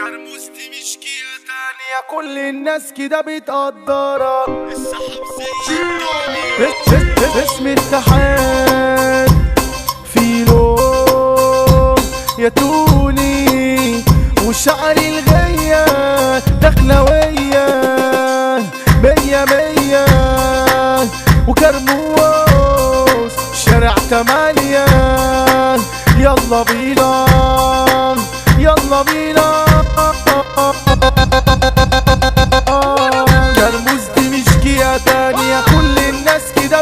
كرموستي مش كيا تانية كل الناس كده بتقدرك السحب زي الدنيا اسم اتحاد فيلو يا توني وشعري الغية دخلوية مية مية وكرموس شارع تمانية يلا بينا يلا بينا كرموز دي مش كيا تانية كل الناس كده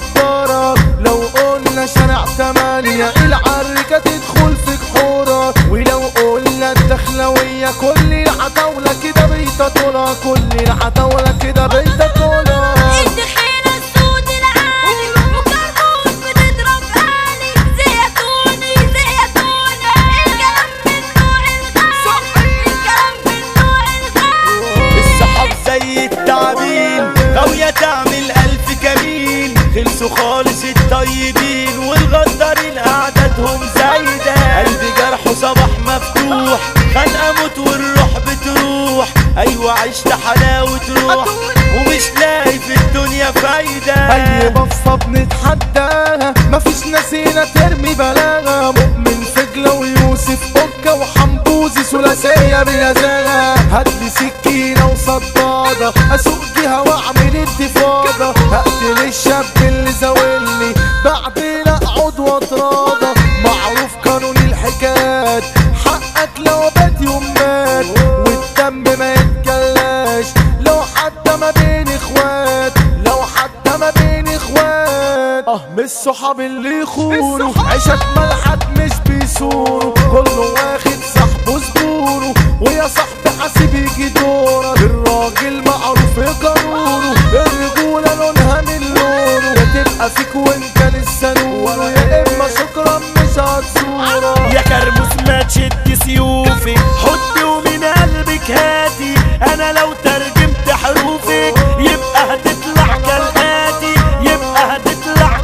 بتقدرك لو قلنا شارع تمانية العركة تدخل في جحورك ولو قلنا الدخلوية كل العتاولة كده بيتطولها كل العتاولة كده بيتطولها الدخيلة السود العالي وكرموز بتضرب آلي زيتوني زيتوني الكلام من نوع الغالي الكلام من نوع الغالي السحاب زي التعابين غاوية تعمل ألف كمين خلصوا خالص الطيبين والغدارين أعدادهم زايدة قلبي جرحه صباح مفتوح خانقة موت والروح بتروح أيوة عشت حلاوة روح ومش لاقي في الدنيا فايدة اي بصة بنتحداها مفيش نسينا ترمي بلاغة مؤمن فجلة ويوسف اوكا وحمبوزي ثلاثية بنزاهة هاتلي سكينة وصدادة اسوق جهة واعمل انتفاضة هقتل الشاب اللي زاولني بعدين اقعد واتراضى معروف قانون الحكايات حقك لو بات يوم مات والدم ما يتجلاش لو حتى ما بين اخوات لو حتى ما بين اخوات اه مش الصحاب اللي يخونوا عيشك ملحد مش بيسونوا كله واخد صاحبه زبونه ويا صاحبي حاسب يجي دورك الراجل معروف قانونه الرجولة لونها من لونه يا تبقى فيك وانت لسه نور يا اما شكرا مش هتزورك يا كرموس ما تشد سيوفي حطي ومن قلبك هاتي انا لو ترجمت حروفك يبقى هتطلع كالاتي يبقى هتطلع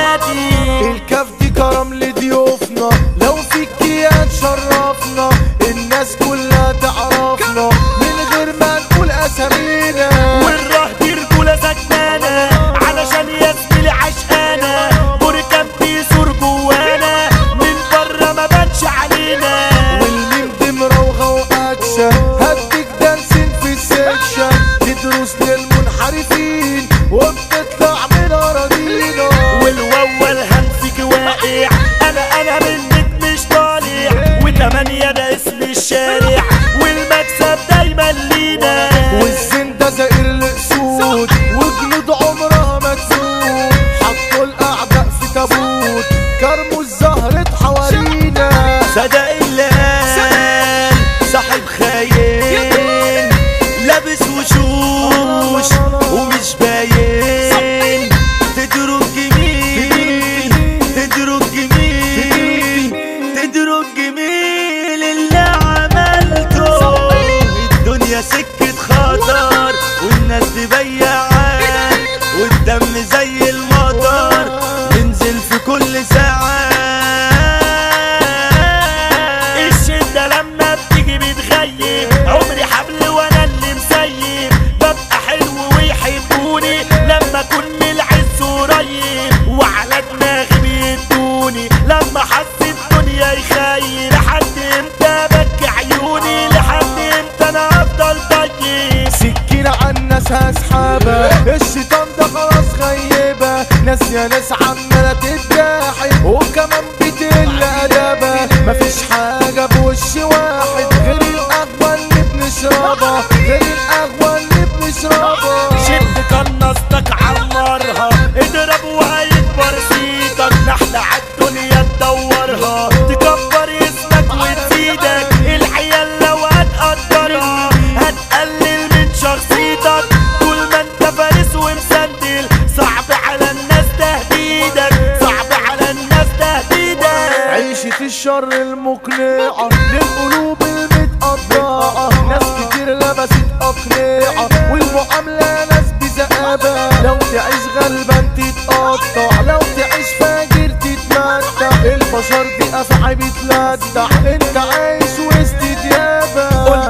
كالاتي الكاف دي كرم لضيوفنا لو فيك يا تشرفنا الناس كلها تعرفنا من غير ما نقول اسامينا والره دي رجولة سكتانة علشان يا زميلي عشقانة بركان بيثور جوانا من بره ما بانش علينا والميم دي مراوغة واكشن هديك دانسين في السكشن تدرس للمنحرفين وبتطلع من اراضينا والواو الهنفك واقع انا انا منك مش طالع وتمانية ده اسم الشارع والمكسب دايما لينا والزين ده زائر الاسود وجنود عمرها ما تسود حطوا الاعداء في تابوت كرموا الزهرة حوالينا صدق اللي قال صاحب خاين لابس وشوش ومش باين تدرك جميل تدرك جميل تدرك جميل اللي عملته الدنيا سكة خطر والناس دي بياعات والدم زي المطر ينزل في كل ساعة الشدة لما بتيجي بتغيب عمري حبل وانا اللي مسيب ببقى حلو ويحبوني لما اكون من العز قريب وعلى دماغي بيدوني لما حس الدنيا يخيب لحد امتى بكي عيوني لحد امتى انا افضل طيب سكينة عالناس هسحابة الشيطان ده خلاص غيبة ناس يا ناس عمالة تتجاحد وكمان بتقل أدبة مفيش حاجة بوش واحد غير القهوة اللي بنشربها غير القهوة اللي بنشربها شد قنصتك عمرها اضرب وهيكبر صيتك نحلة عالدنيا تدورها تكبر اسمك وتزيدك الحياة لو هتقدرها هتقلل من شخصيتك طول ما انت فارس ومسندل صعب على الناس تهديدك صعب على الناس تهديدك عيشة الشر المقنعة للقلوب المتقطعة ناس كتير لبست أقنعة والمعاملة ناس بزقابة لو تعيش غلبان تتقطع لو تعيش فاجر تتمتع البشر دي أفعى بتلدع انت عايش وسط ديابة قلت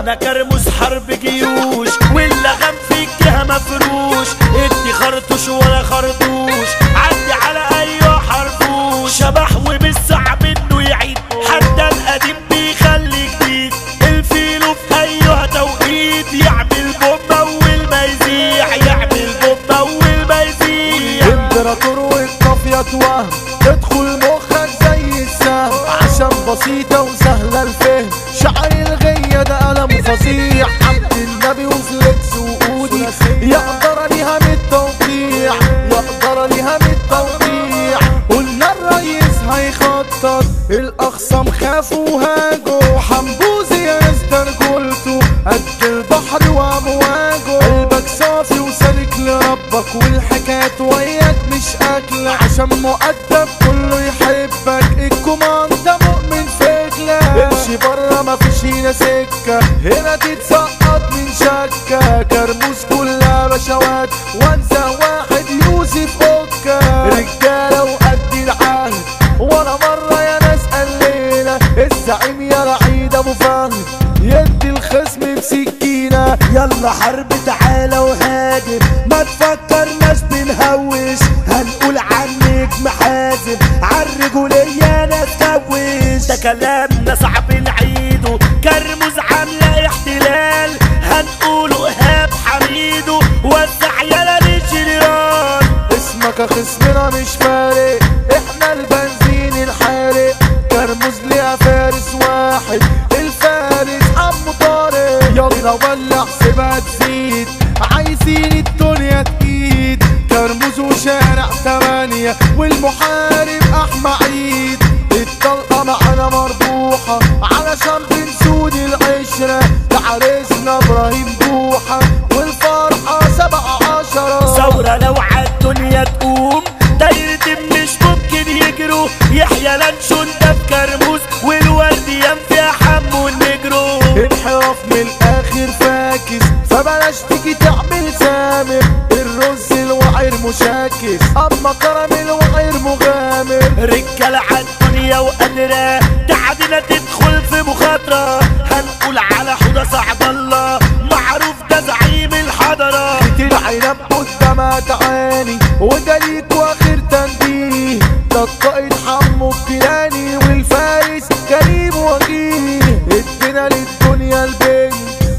انا كرموس حرب جيوش واللغم في الجهة مفروش ادي خرطوش ولا خرطوش عدي على ايوه حرفوش شبح ومش صعب انه يعيد حتى القديم بيخلي جديد الفيلو في ايوه توقيت يعمل بوم اول ما يزيح يعمل بوم اول ما يزيح امبراطور والقافية وهم تدخل مخك زي السهم عشان بسيطة وسهلة الفهم شعر الغية ده قلم فظيع عبد النبي وفليكس وقودي يقدر ليها من التوقيع يقدر ليها من التوقيع قلنا الرئيس هيخطط الاخصام خافوا وهاجوا حنبوزي يا ناس درجولته قد البحر وامواجه قلبك صافي وسالك لربك والحكايات وياك مش اكل عشان مؤدب كله يحبك الكوماندا مؤمن فكلك امشي برا مفيش هنا سكة هنا تتسقط من شكة كرموز كلها بشوات وانسى واحد يوسف اوكا رجالة وقد العهد ولا مرة يا ناس قليلة الزعيم يا رعيد ابو فهد يدي الخصم بسكينة يلا حرب تعالى وهاجم ما تفكرناش بنهوش هنقول عنك محازم عالرجولية ناس كوش ده كلامنا صعب نعيده كرموز عاملة احتلال هنقوله ايهاب حميدو وزع يلا للجنرال اسمك يا خصمنا مش فارق احنا البنزين الحارق كرموز ليها فارس واحد الفارس عمو طارق يلا ولع سيبها تزيد عايزين الدنيا تقيد كرموز وشارع تمانية والمحارب احمى عيد الطلقة معانا مربوحة علشان بنسود العشرة ده عريسنا ابراهيم بوحة والفرحة سبعة عشرة ثورة لو عالدنيا تقوم دايرة مش ممكن يجروا يحيى لانشون ده في كرموز والورد ينفع حمو النجرو انحراف من الاخر فاكس فبلاش تيجي تعمل سامر الرز الوعير مشاكس اما كرم الوعير مغامر رجالة عالدنيا وقادرة تعدينا تدخل في مخاطرة هنقول على حوضة سعد الله معروف ده زعيم الحضرة كتير عنب قدامها تعاني وده ليك واخر تنبيه ده القائد حمو الكيلاني والفارس كريم وجيه ادينا للدنيا البنج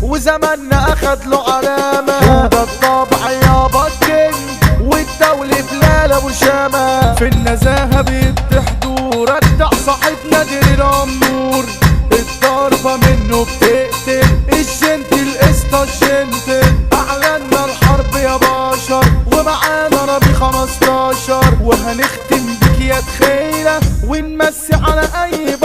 وزماننا اخد له علامة ده الطبع يابا الكينج والدولة بلال ابو شامة في النزاهة بيدي حضور ادع صاحب نادر الامور الضربة منه بتقتل الجنت القسطة الجنتل اعلنا الحرب يا بشر ومعانا ربي 15 وهنختم بك يا تخيلة ونمسي على اي